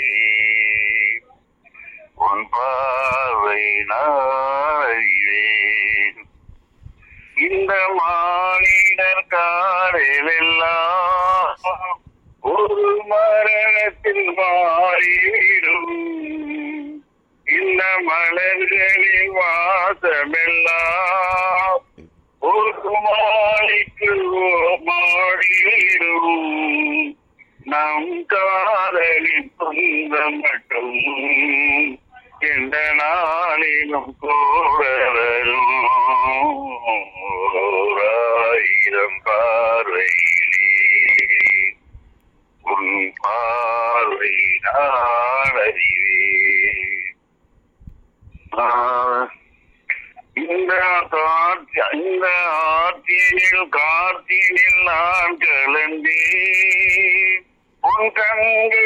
உன் பார்வை நான் அறிவேன் இந்த மானிடர் காரில் எல்லாம் ஒரு மரணத்தில் மாறிவிடும் இந்த மலர்களின் வாசமெல்லாம் ஒரு மாலைக்கு மாடிவிடும் நம் காதலின் சொந்தம் மட்டும் எந்த நாளிலும் கூட வரும் ஓராயிரம் பார்வையிலே உன் பார்வை நான் அறிவேன் ஆ- இந்த காட்சி இந்த ஆற்றினில் காற்றினில் நான் கலந்தேன் உன் கண்கள்